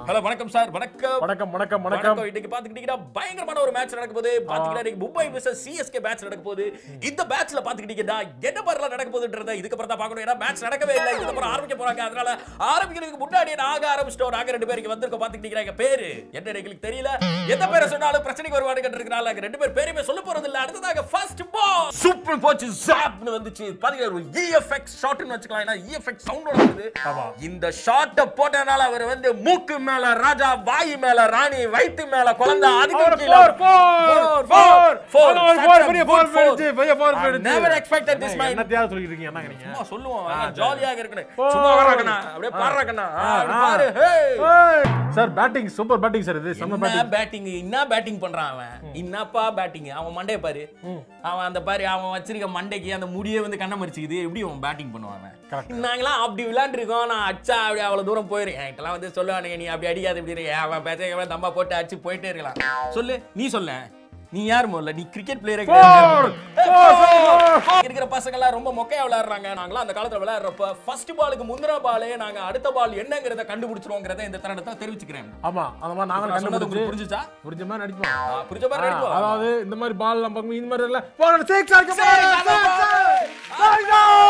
Hello வணக்கம் sir வணக்கம் வணக்கம் வணக்கம் வணக்கம் இன்னைக்கு பாத்துக்கிட்டீங்கன்னா பயங்கரமான ஒரு மேட்ச் நடக்க போகுது பாத்தீங்கன்னா இன்னைக்கு மும்பை விசஸ் சிஎஸ்கே மேட்ச் நடக்க போகுது இந்த மேட்ச்ல பாத்துக்கிட்டீங்கன்னா என்ன மாதிரிலாம் நடக்க போகுதுன்றத இதுக்கப்புறம் தான் பார்க்கணும் ஏன்னா மேட்ச் நடக்கவே இல்லை இதுக்கப்புறம் ஆரம்பிக்க போறாங்க அதனால ஆரம்பிக்கிறதுக்கு முன்னாடி நாங்க ஆரம்பிச்சிட்டோம் நாங்க ரெண்டு பேருக்கு வந்திருக்கோம் பாத்துக்கிட்டீங்கன்னா எங்க பேரு என்ன எங்களுக்கு தெரியல எந்த பேரை சொன்னாலும் பிரச்சனைக்கு வருவானு கேட்டிருக்கனால ரெண்டு பேர் பேருமே சொல்ல போறது இல்ல அடுத்ததாக ஃபர்ஸ்ட் பால் சூப்பர் போச்சு ஜாப்னு வந்துச்சு பாத்தீங்கன்னா ஒரு இஎஃப்எக்ஸ் ஷாட்னு வச்சுக்கலாம் ஏன்னா இஎஃப்எக்ஸ் சவுண்டோட வருது ஆமா. இந்த ஷாட்டை போட்டனால அவர் வந்து மூக்கு மேல ராஜா வாய் மேல ராணி வயித்து மேல குழந்தை அதுக்கு அவர் கீழ four, four, four. four. அது ஒரு Such four, a பெரிய good four four. போயிடுச்சு, பெரிய four I போயிடுச்சு. never expected this, man. என்னத்தையாவது சொல்லிட்டு இருக்கீங்க, என்னங்க நீங்க? சும்மா சொல்லுவோம் ஜாலியாக இருக்கணும் Four. சும்மா வராங்கண்ணா அப்படியே பாடுறாங்கண்ணா ஆ. பாரு hey. ஏய், sir batting super batting sir இது செம்ம என்ன பேட்டிங் பேட்டிங் என்ன பேட்டிங் பண்றான் அவன் என்னப்பா பேட்டிங் அவன் மண்டைய பாரு அவன் அந்த பாரு அவன் வச்சிருக்க மண்டைக்கு அந்த முடியே வந்து கண்ண மறிச்சுக்குது எப்படி அவன் பேட்டிங் பண்ணுவான் அவன் Correct. நாங்களாம் அப்படி விளையாண்டுருக்கோம் நான் அச்சா அப்படி அவ்வளவு தூரம் போயிரு என்கிட்டலாம் வந்து சொல்லுவானுங்க நீ அப்படி அடிக்காத இப்படி இரு. அவன் பேச தம்பா போட்டு அடிச்சு போயிட்டே இருக்கலாம் சொல்லு நீ சொல்ல நீ யார் முதல்ல நீ கிரிக்கெட் பிளேயரே Four. Four. இருக்கிற பசங்க எல்லாம் ரொம்ப மொக்கையா விளையாடுறாங்க நாங்களாம் அந்த காலத்துல விளையாடுறப்ப ஃபர்ஸ்ட் பாலுக்கு முந்தின பாலே நாங்க அடுத்த பால் என்னங்கிறத கண்டுபிடிச்சிருவோங்கிறத இந்த தருணத்தை தெரிவிச்சுக்கிறேன் ஆமா அந்த மாதிரி நாங்களும் நான் சொன்னது கண்டுபிடிச்சு உங்களுக்கு புரிஞ்சுச்சா புரிஞ்ச மாதிரி நடிப்போம் ஆ, புரிஞ்ச மாதிரி ஆ, நடிப்போம். அதாவது இந்த மாதிரி பால் நம்ம பார்க்கும்போது இந்த மாதிரி இல்ல போன சிக்ஸ் அடிக்க Six, போறாங்க அடிக்க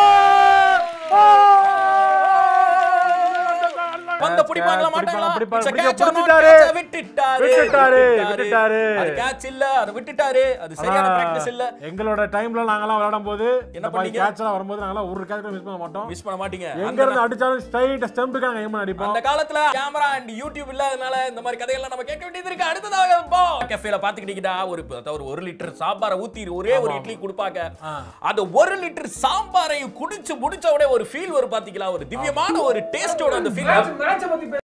பந்த பிடிப்பாங்களா மாட்டாங்களா It's a catch or not பிடிச்சிட்டாரு catch? விட்டுட்டாரு விட்டுட்டாரு, விட்டுட்டாரு. விட்டுட்டாரு. அது catch இல்ல அது விட்டுட்டாரு அது சரியான பிராக்டிஸ் இல்ல எங்களோட டைம்ல நாங்கெல்லாம் விளையாடும் போது என்ன இந்த மாதிரி பண்ணீங்க? கேட்ச் எல்லாம் வரும்போது நாங்கெல்லாம் ஒரு கேட்ச் மிஸ் பண்ண மாட்டோம் மிஸ் பண்ண மாட்டீங்க எங்க அந்த இருந்து அடிச்சாலும் ஸ்ட்ரைட் ஸ்டெம்புக்கு நாங்க ஏமா அடிப்போம் அந்த காலத்துல கேமரா அண்ட் யூடியூப் இல்லாதனால இந்த மாதிரி கதைகள்லாம் நம்ம கேட்க வேண்டியது இருக்கு அடுத்ததாக போ கஃபேல பாத்துக்கிட்டீங்கன்னா ஒரு அதாவது ஒரு லிட்டர் சாம்பாரை ஊத்தி ஒரே ஒரு இட்லி கொடுப்பாங்க ஆ. அந்த ஒரு லிட்டர் சாம்பாரை குடிச்சு முடிச்ச உடனே ஒரு ஃபீல் வரும் பாத்தீங்களா ஒரு திவ்யமான ஒரு டேஸ்டோட அந்த ஃபீல்